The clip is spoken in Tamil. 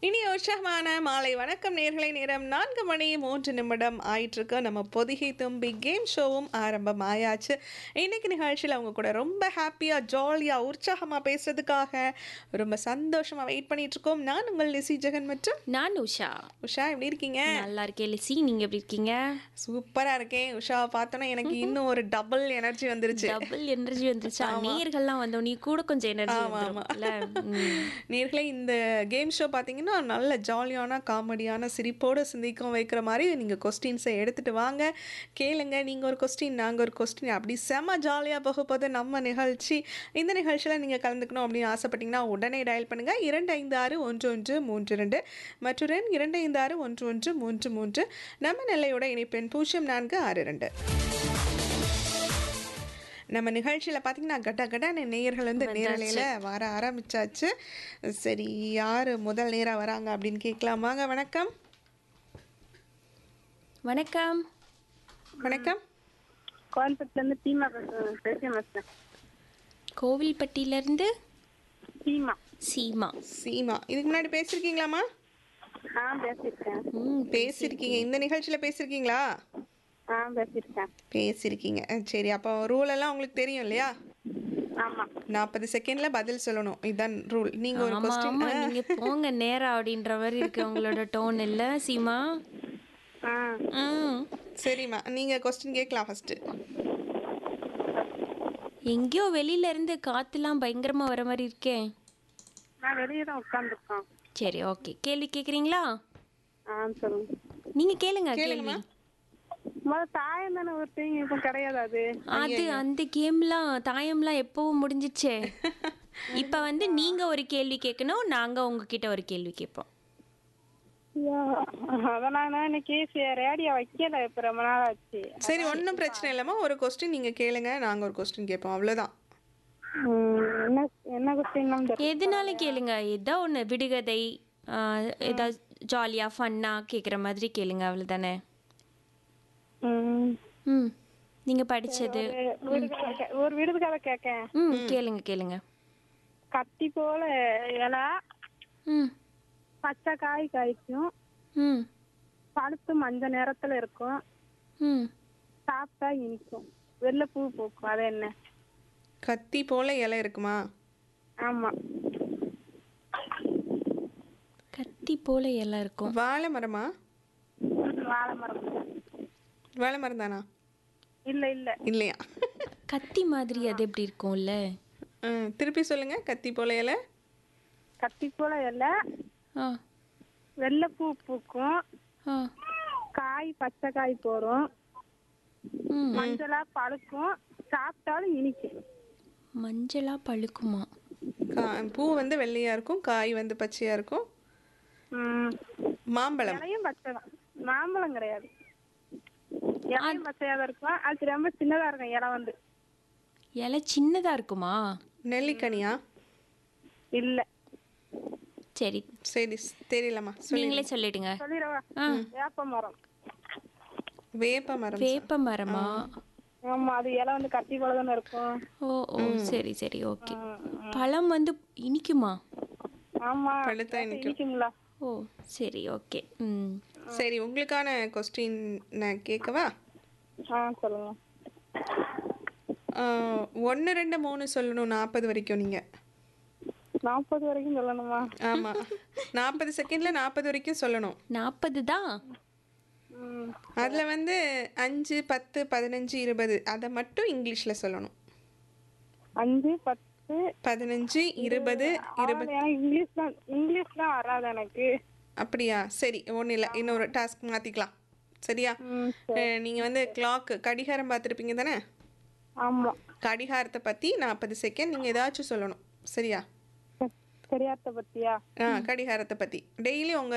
இனி உற்சாகமான மாலை வணக்கம் நேர்களை நேரம் நான்கு மணி மூன்று நிமிடம் ஆயிட்டிருக்கு நம்ம பொதிகை தும்பி கேம் ஷோவும் ஆரம்பம் ஆயாச்சு இன்னைக்கு நிகழ்ச்சியில் அவங்க கூட ரொம்ப ஹாப்பியாக ஜாலியாக உற்சாகமாக பேசுறதுக்காக ரொம்ப சந்தோஷமாக வெயிட் பண்ணிட்டு இருக்கோம் நான் உங்கள் லிசி ஜெகன் மற்றும் நான் உஷா உஷா எப்படி இருக்கீங்க நல்லா இருக்கேன் லிசி நீங்க எப்படி இருக்கீங்க சூப்பராக இருக்கேன் உஷாவை பார்த்தோன்னா எனக்கு இன்னும் ஒரு டபுள் எனர்ஜி வந்துருச்சு டபுள் எனர்ஜி வந்துருச்சா நேர்கள்லாம் வந்தோம் நீ கூட கொஞ்சம் எனர்ஜி வந்துரும்ல ம். நேர்களே இந்த கேம் ஷோ பார்த்தீங்கன்னா நல்ல ஜாலியான காமெடியான சிரிப்போடு சிந்திக்கும் வைக்கிற மாதிரி நீங்கள் கொஸ்டின்ஸை எடுத்துகிட்டு வாங்க கேளுங்க நீங்கள் ஒரு கொஸ்டின் நாங்கள் ஒரு கொஸ்டின் அப்படி செம ஜாலியாக போக போது நம்ம நிகழ்ச்சி இந்த நிகழ்ச்சியில் நீங்கள் கலந்துக்கணும் அப்படின்னு ஆசைப்பட்டீங்கன்னா உடனே டயல் பண்ணுங்கள் இரண்டு ஐந்து ஆறு ஒன்று ஒன்று மூன்று ரெண்டு மற்றொரு எண் இரண்டு ஐந்து ஆறு ஒன்று ஒன்று மூன்று மூன்று நம்ம நெல்லையோட இணைப்பெண் பூஜ்ஜியம் நான்கு ஆறு ரெண்டு நம்ம நிகழ்ச்சியில் பார்த்தீங்கன்னா கட்ட கட்டான நேயர்கள் வந்து நேரலையில் வர ஆரம்பிச்சாச்சு சரி யார் முதல் நேராக வராங்க அப்படின்னு கேட்கலாமாங்க வணக்கம் வணக்கம் வணக்கம் கோயம்புத்தூர்லேருந்து சீமா பேசுறேன் பேசுகிறேன் பேசுகிறேன் கோவில்பட்டியில இருந்து சீமா சீமா சீமா இதுக்கு முன்னாடி பேசியிருக்கீங்களாம்மா ஆ பேசியிருக்கேன் ம் பேசியிருக்கீங்க இந்த நிகழ்ச்சியில் பேசியிருக்கீங்களா ஆ பேசியிருக்கேன் பேசியிருக்கீங்க அஹ் சரி அப்போ ரூல் எல்லாம் உங்களுக்கு தெரியும் இல்லையா ஆமாம் நாற்பது செகண்டில் பதில் சொல்லணும் இதுதான் ரூல் நீங்கள் ஒரு ஆமா கொஸ்டின் ஆமா நீங்க போங்க நேரா அப்படின்ற மாதிரி இருக்கு உங்களோட டோன் இல்ல சீமா ஆ ம் சரிம்மா நீங்கள் கொஸ்டின் கேட்கலாம் ஃபஸ்ட்டு எங்கேயோ வெளியில இருந்து காத்துலாம் பயங்கரமா வர மாதிரி இருக்கே நான் வெளியே தான் உட்காந்துருக்கோம் சரி ஓகே கேள்வி கேக்குறீங்களா ஆ சொல்லுங்க நீங்க கேளுங்க கேள்வி கேளுங்கம்மா. முதல்ல தாயம் தானே ஒரு டீம் இப்போ கிடையாது அது அது அந்த கேம்லாம் தாயம்லாம் எப்பவும் முடிஞ்சிச்சே இப்ப வந்து நீங்க ஒரு கேள்வி கேட்கணும் நாங்க உங்ககிட்ட ஒரு கேள்வி கேட்போம் ஐயா, அதான் நான் இன்னைக்கு ரேடியோ வைக்கல இப்போ ரொம்ப நாள் ஆச்சு சரி ஒன்றும் பிரச்சனை இல்லைம்மா ஒரு கொஸ்டின் நீங்கள் கேளுங்க நாங்கள் ஒரு கொஸ்டின் கேட்போம் அவ்வளோதான் ம், என்ன என்ன கொஸ்டின்லாம் தெரியும் எதுனாலும் கேளுங்க ஏதோ ஒன்று விடுகதை ஆஹ், ஏதாவது ஜாலியா ஃபன்னா கேட்குற மாதிரி கேளுங்க அவ்வளோதானே ம், ம் நீங்க படிச்சது ஒரு விடுதலை கே- ஒரு விடுதலை கேட்கேன் ம் கேளுங்க கேளுங்க கத்தி போல இலை ம் பச்சை காய் காய்க்கும் ம் பழுத்து மஞ்சள் நிறத்துல இருக்கும் ம் சாப்பிட்டா இனிக்கும் வெள்ளை பூ பூக்கும் அது என்ன கத்தி போல இலை இருக்குமா ஆமா கத்தி போல எல்லாம் இருக்கும் வாழை மரமா வாழை மரம் வாழை மரம் தானா இல்ல இல்ல இல்லையா கத்தி மாதிரி அது எப்படி இருக்கும்ல ஆ, திருப்பி சொல்லுங்க கத்தி போல இலை கத்தி போல இலை ஆ வெள்ளை பூ பூக்கும் ஆ காய் பச்சை காய் போரும் ம் மஞ்சளா பழுக்கும் சாப்பிட்டாலும் இனிக்கும் மஞ்சளா பழுக்குமா கா பூ வந்து வெள்ளையா இருக்கும் காய் வந்து பச்சையா இருக்கும் ம், மாம்பழம் இலையும் பச்சை தான் மாம்பழம் கிடையாது இலையும் பச்சையா தான் இருக்கும் அது ரொம்ப சின்னதா இருக்கும் இலை வந்து இலை சின்னதா இருக்குமா நெல்லிக்கனியா இல்ல சரி சரி ஸ்- தெரியலம்மா சொல்லி நீங்களே சொல்லிடுங்க சொல்லிடவா ஆ வேப்ப மரம் வேப்ப மரம் வேப்ப மரமா ஆமா அது இலை வந்து கத்தி போல தானே இருக்கும் ஓ ஓ சரி சரி ஓகே பழம் வந்து இனிக்குமா ஆமா பழுத்தா இனிக்கும். இனிக்குங்களா ஓ சரி ஓகே ம் சரி உங்களுக்கான கொஸ்டின் நான் கேட்கவா ஆ சொல்லுங்க ஒன்று ரெண்டு மூணு சொல்லணும் நாற்பது வரைக்கும் நீங்கள் நாற்பது வரைக்கும் சொல்லணுமா ஆமாம் நாற்பது செகண்டில் நாற்பது வரைக்கும் சொல்லணும் நாற்பது தான் ம் அதில் வந்து அஞ்சு பத்து பதினஞ்சு இருபது அதை மட்டும் இங்கிலீஷில் சொல்லணும் அஞ்சு பத்து பதினஞ்சு இருபது இருபது அவ்வளவு எனக்கு இங்கிலீஷ் தான் இங்கிலீஷ் தான் வராது எனக்கு அப்படியா சரி ஒன்றும் இல்லை இன்னொரு டாஸ்க் மாற்றிக்கலாம் சரியா ம் நீங்கள் வந்து கிளாக்கு கடிகாரம் பார்த்துருப்பீங்க தானே ஆமா கடிகாரத்தை பற்றி நாற்பது செகண்ட் நீங்கள் ஏதாச்சும் சொல்லணும் சரியா சரியாத்த பத்தியா ஆ கடிகாரத்தை பற்றி டெய்லி உங்கள்